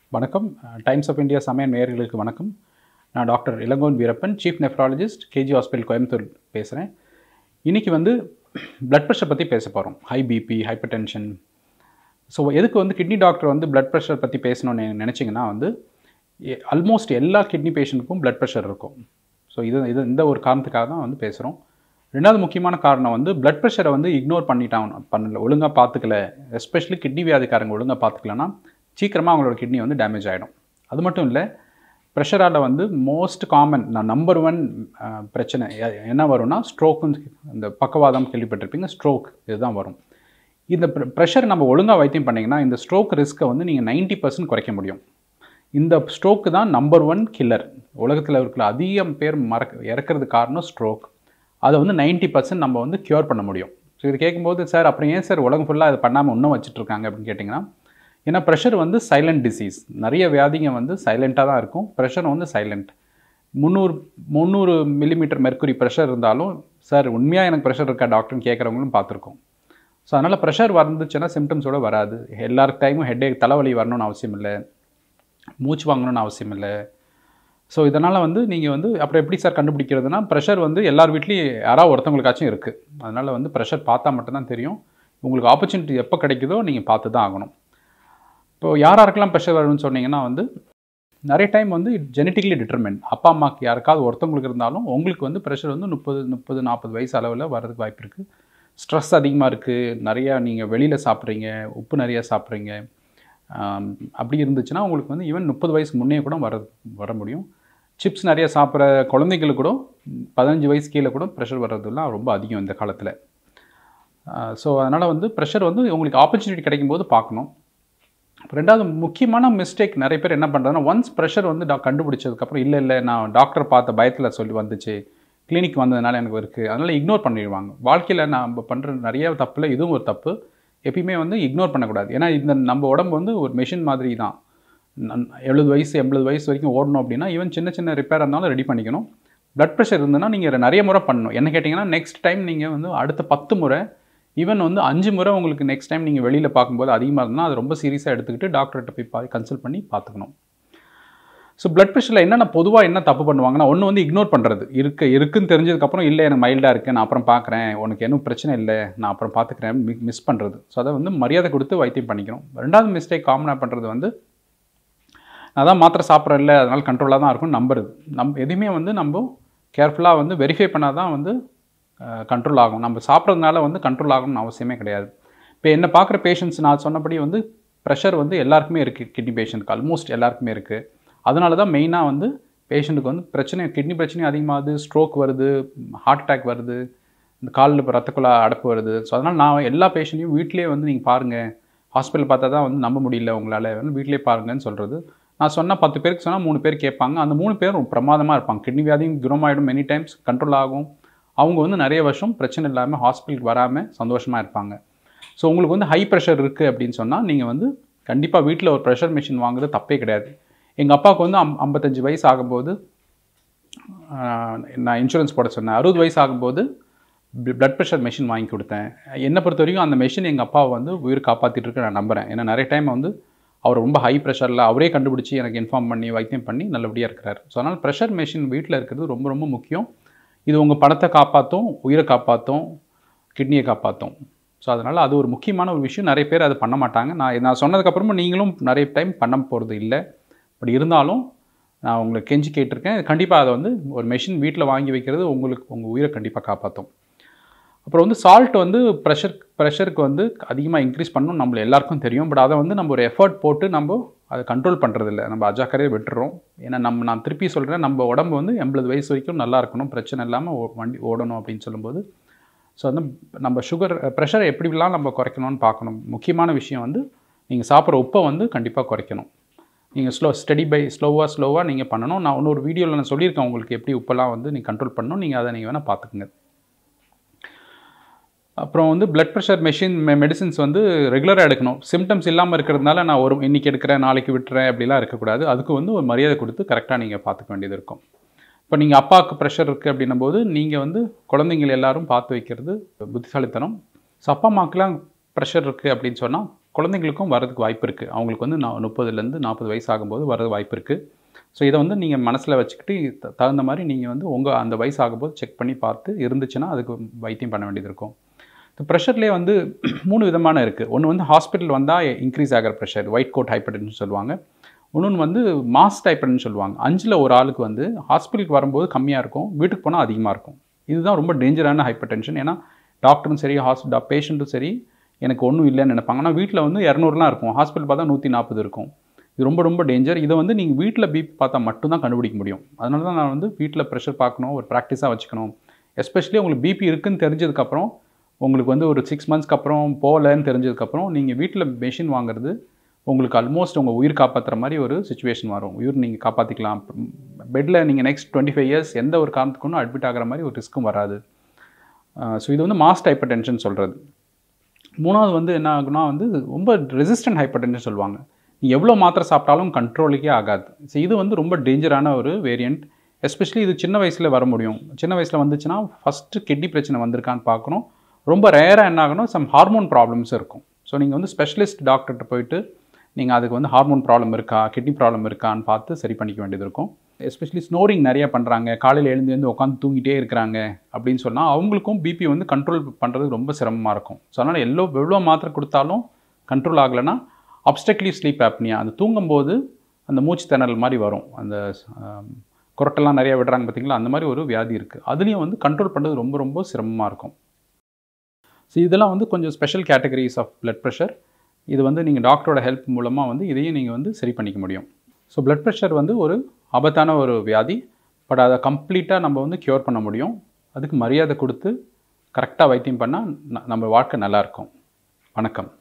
வணக்கம் times of India சமய நேயர்களுக்கு வணக்கம் நான் doctor Ilangon Veerappan chief nephrologist KG hospital Coimbatore பேசுகிறேன் இன்றைக்கி வந்து பிளட் ப்ரெஷர் பற்றி பேச போகிறோம் high BP hypertension so எதுக்கு வந்து கிட்னி டாக்டர் வந்து பிளட் ப்ரெஷர் பற்றி பேசணும்னு நினச்சிங்கன்னா வந்து ஆல்மோஸ்ட் எல்லா கிட்னி பேஷண்ட்டுக்கும் பிளட் ப்ரெஷர் இருக்கும் ஸோ இது இது இந்த ஒரு காரணத்துக்காக தான் வந்து பேசுகிறோம் ரெண்டாவது முக்கியமான காரணம் வந்து பிளட் ப்ரெஷரை வந்து இக்னோர் பண்ணிட்டான் பண்ணல ஒழுங்காக பார்த்துக்கல எஸ்பெஷலி கிட்னி வியாதிக்காரங்க ஒழுங்காக பார்த்துக்கலன்னா சீக்கிரமாக அவங்களோட கிட்னி வந்து டேமேஜ் ஆகிடும் அது மட்டும் இல்லை ப்ரெஷரால் வந்து மோஸ்ட் காமன் நான் நம்பர் ஒன் பிரச்சனை எ- என்ன வரும்னா ஸ்ட்ரோக்குன்னு இந்த பக்கவாதம் கேள்விப்பட்டிருப்பீங்க ஸ்ட்ரோக் இதுதான் வரும் இந்த ப்ரெஷர் நம்ம ஒழுங்காக வைத்தியம் பண்ணிங்கன்னா இந்த ஸ்ட்ரோக் ரிஸ்க்கை வந்து நீங்கள் 90% பர்சன்ட் குறைக்க முடியும் இந்த ஸ்ட்ரோக்கு தான் நம்பர் ஒன் கில்லர் உலகத்தில் இருக்கிற அதிகம் பேர் மறக்க இறக்கிறது காரணம் ஸ்ட்ரோக் அதை வந்து 90% பர்சன்ட் நம்ம வந்து க்யூர் பண்ண முடியும் ஸோ இது கேட்கும்போது சார் அப்புறம் ஏன் சார் உலகம் ஃபுல்லாக இது பண்ணாமல் இன்னும் வச்சுட்டு இருக்காங்க அப்படின்னு கேட்டிங்கன்னா ஏன்னா ப்ரெஷர் வந்து சைலண்ட் டிசீஸ் நிறைய வியாதிங்க வந்து சைலண்ட்டாக தான் இருக்கும் ப்ரெஷர் வந்து சைலண்ட் முந்நூறு முந்நூறு மில்லிமீட்டர் மெர்க்குரி ப்ரெஷர் இருந்தாலும் சார் உண்மையாக எனக்கு ப்ரெஷர் இருக்கா டாக்டர்னு கேட்குறவங்களும் பார்த்துருக்கோம் ஸோ அதனால் ப்ரெஷர் வந்துச்சுன்னா சிம்டம்ஸோட வராது எல்லாருக்கு டைமும் ஹெட்டேக் தலைவலி வரணும்னு அவசியம் இல்லை மூச்சு வாங்கணும்னு அவசியம் இல்லை ஸோ இதனால் வந்து நீங்கள் வந்து அப்புறம் எப்படி சார் கண்டுபிடிக்கிறதுனா ப்ரெஷர் வந்து எல்லார் வீட்லேயும் யாராவது ஒருத்தவங்களுக்காச்சும் இருக்குது அதனால் வந்து ப்ரெஷர் பார்த்தா மட்டும்தான் தெரியும் உங்களுக்கு ஆப்பர்ச்சுனிட்டி எப்போ கிடைக்குதோ நீங்கள் பார்த்து தான் ஆகணும் இப்போ யார் யாருக்கெல்லாம் ப்ரெஷர் வரும்னு சொன்னீங்கன்னா வந்து நிறைய டைம் வந்து ஜெனட்டிக்லி டிட்டர்மெண்ட் அப்பா அம்மாக்கு யாருக்காவது ஒருத்தவங்களுக்கு இருந்தாலும் உங்களுக்கு வந்து ப்ரெஷர் வந்து முப்பது முப்பது நாற்பது வயசு அளவில் வர்றதுக்கு வாய்ப்பு இருக்குது ஸ்ட்ரெஸ் அதிகமாக இருக்குது நிறையா நீங்கள் வெளியில் சாப்பிட்றீங்க உப்பு நிறையா சாப்பிட்றீங்க ஆம், அப்படி இருந்துச்சுன்னா உங்களுக்கு வந்து ஈவன் முப்பது வயசுக்கு முன்னே கூட வர வர முடியும் சிப்ஸ் நிறைய சாப்பிட்ற குழந்தைங்களுக்கு கூட பதினஞ்சு வயசு கீழே கூட ப்ரெஷர் வர்றதுலாம் ரொம்ப அதிகம் இந்த காலத்தில் ஸோ அதனால் வந்து ப்ரெஷர் வந்து உங்களுக்கு ஆப்பர்ச்சுனிட்டி கிடைக்கும் போது பார்க்கணும் ரெண்டாவது முக்கியமான மிஸ்டேக் நிறைய பேர் என்ன பண்ணுறாங்கன்னா ஒன்ஸ் ப்ரெஷர் வந்து டா கண்டுபிடிச்சதுக்கப்புறம் இல்லை இல்லை நான் டாக்டர் பார்த்த பயத்தில் சொல்லி வந்துச்சு கிளினிக் வந்ததுனால எனக்கு இருக்குது அதனால் இக்னோர் பண்ணிடுவாங்க வாழ்க்கையில் நம்ம பண்ணுற நிறைய தப்பில் இதுவும் ஒரு தப்பு எப்பயுமே வந்து இக்னோர் பண்ணக்கூடாது ஏன்னா இந்த நம்ம உடம்பு வந்து ஒரு மெஷின் மாதிரி தான் எழுபது வயசு எண்பது வயசு வரைக்கும் ஓடணும் அப்படின்னா ஈவன் சின்ன சின்ன ரிப்பேர் இருந்தாலும் ரெடி பண்ணிக்கணும் blood ப்ரெஷர் இருந்ததுன்னா நீங்கள் நிறைய முறை பண்ணணும் என்ன கேட்டிங்கன்னா நெக்ஸ்ட் டைம் நீங்கள் வந்து அடுத்த பத்து முறை ஈவன் வந்து அஞ்சு முறை உங்களுக்கு நெக்ஸ்ட் டைம் நீங்கள் வெளியில் பார்க்கும்போது அதிகமாக இருந்ததுன்னா அது ரொம்ப சீரியஸாக எடுத்துக்கிட்டு டாக்டர்கிட்ட போய் பா கன்சல்ட் பண்ணி பார்த்துக்கணும் ஸோ பிளட் ப்ரெஷரில் என்னென்ன பொதுவாக என்ன தப்பு பண்ணுவாங்கன்னா ஒன்று வந்து இக்னோர் பண்ணுறது இருக்கு இருக்குன்னு தெரிஞ்சதுக்கப்புறம் இல்லை எனக்கு மைல்டாக இருக்குது நான் அப்புறம் பார்க்குறேன் உனக்கு எதுவும் பிரச்சனை இல்லை நான் அப்புறம் பார்த்துக்கிறேன் மிஸ் பண்ணுறது ஸோ அதை வந்து மரியாதை கொடுத்து வைத்தியம் பண்ணிக்கணும் ரெண்டாவது மிஸ்டேக் காமனாக பண்ணுறது வந்து நான் தான் மாத்திரை சாப்பிட்றேன் இல்லை அதனால் கண்ட்ரோலாக தான் இருக்கும் நம்புறது நம் எதுவுமே வந்து நம்ம கேர்ஃபுல்லாக வந்து வெரிஃபை பண்ணால் தான் வந்து கண்ட்ரோல் ஆகும் நம்ம சாப்பிட்றதுனால வந்து கண்ட்ரோல் ஆகணும்னு அவசியமே கிடையாது இப்போ என்ன பார்க்குற பேஷண்ட்ஸ் நான் சொன்னபடி வந்து ப்ரெஷர் வந்து எல்லாருக்குமே இருக்குது கிட்னி பேஷண்ட்க்கு ஆல்மோஸ்ட் எல்லாருக்குமே இருக்குது அதனால தான் மெயினாக வந்து பேஷண்ட்டுக்கு வந்து பிரச்சனை கிட்னி பிரச்சனையும் அதிகமாகுது ஸ்ட்ரோக் வருது ஹார்ட் அட்டாக் வருது இந்த காலில் இப்போ ரத்த குழா அடப்பு வருது ஸோ அதனால் நான் எல்லா பேஷண்ட்டையும் வீட்டிலேயே வந்து நீங்கள் பாருங்கள் ஹாஸ்பிட்டல் பார்த்தா தான் வந்து நம்ப முடியல உங்களால் வந்து வீட்டிலேயே பாருங்கன்னு சொல்கிறது நான் சொன்னால் பத்து பேருக்கு சொன்னால் மூணு பேர் கேட்பாங்க அந்த மூணு பேரும் பிரமாதமாக இருப்பாங்க கிட்னி வியாதியும் குணமாயிடும் மெனி டைம்ஸ் கண்ட்ரோல் ஆகும் அவங்க வந்து நிறைய வருஷம் பிரச்சனை இல்லாமல் ஹாஸ்பிட்டலுக்கு வராமல் சந்தோஷமாக இருப்பாங்க ஸோ உங்களுக்கு வந்து ஹை ப்ரெஷர் இருக்குது அப்படின்னு சொன்னால் நீங்கள் வந்து கண்டிப்பாக வீட்டில் ஒரு ப்ரெஷர் மிஷின் வாங்குறது தப்பே கிடையாது எங்கள் அப்பாவுக்கு வந்து அம் ஐம்பத்தஞ்சு வயசு ஆகும்போது ஆஹ், நான் இன்சூரன்ஸ் போட சொன்னேன் அறுபது வயசு ஆகும்போது பிளட் ப்ரெஷர் மெஷின் வாங்கி கொடுத்தேன் என்னை பொறுத்த வரைக்கும் அந்த மெஷின் எங்கள் அப்பாவை வந்து உயிர் காப்பாற்றிட்டு இருக்கு நான் நம்புகிறேன் ஏன்னா நிறைய டைம் வந்து அவர் ரொம்ப ஹை ப்ரெஷரில் அவரே கண்டுபிடிச்சி எனக்கு இன்ஃபார்ம் பண்ணி வைத்தியம் பண்ணி நல்லபடியாக இருக்கிறார் ஸோ அதனால் ப்ரெஷர் மெஷின் வீட்டில் இருக்கிறது ரொம்ப ரொம்ப முக்கியம் இது உங்கள் பணத்தை காப்பாற்றும் உயிரை காப்பாற்றும் கிட்னியை காப்பாற்றும் ஸோ அதனால் அது ஒரு முக்கியமான ஒரு விஷயம் நிறைய பேர் அதை பண்ண மாட்டாங்க நான் நான் சொன்னதுக்கப்புறமா நீங்களும் நிறைய டைம் பண்ண போகிறது இல்லை பட் இருந்தாலும் நான் உங்களை கெஞ்சி கேட்டிருக்கேன் கண்டிப்பாக அதை வந்து ஒரு மெஷின் வீட்டில் வாங்கி வைக்கிறது உங்களுக்கு உங்கள் உயிரை கண்டிப்பாக காப்பாற்றும் அப்புறம் வந்து சால்ட் வந்து ப்ரெஷர் ப்ரெஷருக்கு வந்து அதிகமாக இன்க்ரீஸ் பண்ணணும் நம்மள எல்லாருக்கும் தெரியும் பட் அதை வந்து நம்ம ஒரு எஃபர்ட் போட்டு நம்ம அதை கண்ட்ரோல் பண்ணுறதில்ல நம்ம அஜாக்கிரதையாக விட்டுறோம் ஏன்னா நம்ம நான் திருப்பி சொல்கிறேன் நம்ம உடம்பு வந்து எண்பது வயசு வரைக்கும் நல்லா இருக்கணும் பிரச்சனை இல்லாமல் ஓ- வண்டி ஓடணும் அப்படின்னு சொல்லும்போது ஸோ வந்து நம்ம சுகர் ப்ரெஷரை எப்படிலாம் நம்ம குறைக்கணும்னு பார்க்கணும் முக்கியமான விஷயம் வந்து நீங்கள் சாப்பிட்ற உப்பை வந்து கண்டிப்பாக குறைக்கணும் நீங்கள் ஸ்லோ ஸ்டடி பை ஸ்லோவாக ஸ்லோவாக நீங்கள் பண்ணணும் நான் இன்னொரு வீடியோவில் நான் சொல்லியிருக்கேன் உங்களுக்கு எப்படி உப்பெல்லாம் வந்து நீங்கள் கண்ட்ரோல் பண்ணணும் நீங்கள் அதை நீங்கள் வேணால் பார்த்துக்குங்க அப்புறம் வந்து பிளட் ப்ரெஷர் மெஷின் மெடிசின்ஸ் வந்து ரெகுலராக எடுக்கணும் சிம்டம்ஸ் இல்லாமல் இருக்கிறதுனால நான் ஒரு இன்னைக்கு எடுக்கிறேன் நாளைக்கு விட்டுறேன் அப்படிலாம் இருக்கக்கூடாது அதுக்கு வந்து ஒரு மரியாதை கொடுத்து கரெக்டாக நீங்கள் பார்த்துக்க வேண்டியது இருக்கும் இப்போ நீங்கள் அப்பாவுக்கு ப்ரெஷர் இருக்குது அப்படின்னும் போது நீங்கள் வந்து குழந்தைங்கள் எல்லாரும் பார்த்து வைக்கிறது புத்திசாலித்தனம் ஸோ அப்பா அம்மாக்கெலாம் ப்ரெஷர் இருக்குது அப்படின்னு சொன்னால் குழந்தைங்களுக்கும் வரதுக்கு வாய்ப்பு இருக்குது அவங்களுக்கு வந்து நான் முப்பதுலேருந்து நாற்பது வயசு ஆகும்போது வரது வாய்ப்பு இருக்குது ஸோ இதை வந்து நீங்கள் மனசில் வச்சுக்கிட்டு த- தகுந்த மாதிரி நீங்கள் வந்து உங்கள் அந்த வயசு ஆகும்போது செக் பண்ணி பார்த்து இருந்துச்சுன்னா அதுக்கு வைத்தியம் பண்ண வேண்டியது இருக்கும் இந்த ப்ரெஷர்லேயே வந்து மூணு விதமான இருக்குது ஒன்று வந்து ஹாஸ்பிட்டல் வந்தால் இன்க்ரீஸ் ஆகிற ப்ரெஷர் ஒயிட் கோட் ஹைப்பர்டென்ஷன் சொல்லுவாங்க இன்னொன்று வந்து மாஸ் டைப்பர்னு சொல்லுவாங்க அஞ்சில் ஒரு ஆளுக்கு வந்து ஹாஸ்பிட்டலுக்கு வரும்போது கம்மியாக இருக்கும் வீட்டுக்கு போனால் அதிகமாக இருக்கும் இதுதான் ரொம்ப டேஞ்சரான ஹைப்பர் டென்ஷன் ஏன்னா டாக்டரும் சரி ஹாஸ் பேஷண்ட்டும் சரி எனக்கு ஒன்றும் இல்லைன்னு நினைப்பாங்க ஆனால் வீட்டில் வந்து இரநூறுலாம் இருக்கும் ஹாஸ்பிட்டல் பார்த்தா நூற்றி நாற்பது இருக்கும் இது ரொம்ப ரொம்ப டேஞ்சர் இதை வந்து நீங்கள் வீட்டில் பிபி பார்த்தா மட்டும்தான் கண்டுபிடிக்க முடியும் அதனால தான் நான் வந்து வீட்டில் ப்ரெஷர் பார்க்கணும் ஒரு ப்ராக்டிஸாக வச்சுக்கணும் எஸ்பெஷலி உங்களுக்கு பிபி இருக்குன்னு தெரிஞ்சதுக்கப்புறம் உங்களுக்கு வந்து ஒரு சிக்ஸ் மந்த்ஸ்க்கு அப்புறம் போகலன்னு தெரிஞ்சதுக்கப்புறம் நீங்கள் வீட்டில் மெஷின் வாங்குறது உங்களுக்கு ஆல்மோஸ்ட் உங்கள் உயிர் காப்பாற்றுற மாதிரி ஒரு சுச்சுவேஷன் வரும் உயிர் நீங்கள் காப்பாற்றிக்கலாம் பெட்டில் நீங்கள் நெக்ஸ்ட் டுவெண்ட்டி ஃபைவ் இயர்ஸ் எந்த ஒரு காரணத்துக்கும் அட்மிட் ஆகிற மாதிரி ஒரு ரிஸ்க்கும் வராது ஸோ இது வந்து மாஸ் ஹைப்பர் டென்ஷன் சொல்கிறது மூணாவது வந்து என்ன ஆகுனா வந்து ரொம்ப ரெசிஸ்டன்ட் ஹைப்பர் டென்ஷன் சொல்லுவாங்க நீ எவ்வளோ மாத்திரை சாப்பிட்டாலும் கண்ட்ரோலுக்கே ஆகாது ஸோ இது வந்து ரொம்ப டேஞ்சரான ஒரு வேரியண்ட் எஸ்பெஷலி இது சின்ன வயசில் வர முடியும் சின்ன வயசில் வந்துச்சுன்னா ஃபஸ்ட்டு கிட்னி பிரச்சனை வந்திருக்கான்னு பார்க்கணும் ரொம்ப ரேராக என்ன ஆகணும் சம் ஹார்மோன் ப்ராப்ளம்ஸ் இருக்கும் ஸோ நீங்கள் வந்து ஸ்பெஷலிஸ்ட் டாக்டர்கிட்ட போயிட்டு நீங்கள் அதுக்கு வந்து ஹார்மோன் ப்ராப்ளம் இருக்கா கிட்னி ப்ராப்ளம் இருக்கான்னு பார்த்து சரி பண்ணிக்க வேண்டியது இருக்கும் எஸ்பெஷலி ஸ்னோரிங் நிறைய பண்ணுறாங்க காலையில் எழுந்து எழுந்து உட்காந்து தூங்கிட்டே இருக்கிறாங்க அப்படின்னு சொன்னால் அவங்களுக்கும் பிபி வந்து கண்ட்ரோல் பண்ணுறது ரொம்ப சிரமமாக இருக்கும் ஸோ அதனால் எவ்வளோ எவ்வளோ மாத்திரை கொடுத்தாலும் கண்ட்ரோல் ஆகலைன்னா அப்டக்லி ஸ்லீப் ஆப்னியா அந்த தூங்கும்போது அந்த மூச்சு திணறல் மாதிரி வரும் அந்த ஆம், குரட்டெல்லாம் நிறைய விடுறாங்க பார்த்தீங்களா அந்த மாதிரி ஒரு வியாதி இருக்குது அதுலேயும் வந்து கண்ட்ரோல் பண்ணுறது ரொம்ப ரொம்ப சிரமமாக இருக்கும் ஸோ இதெல்லாம் வந்து கொஞ்சம் special categories of blood pressure இது வந்து நீங்கள் டாக்டரோட ஹெல்ப் மூலமாக வந்து இதையும் நீங்கள் வந்து சரி பண்ணிக்க முடியும் ஸோ blood ப்ரெஷர் வந்து ஒரு ஆபத்தான ஒரு வியாதி பட் அதை கம்ப்ளீட்டாக நம்ம வந்து க்யூர் பண்ண முடியும் அதுக்கு மரியாதை கொடுத்து கரெக்டாக வைத்தியம் பண்ணால் நம்ம வாழ்க்கை நல்லாயிருக்கும் வணக்கம்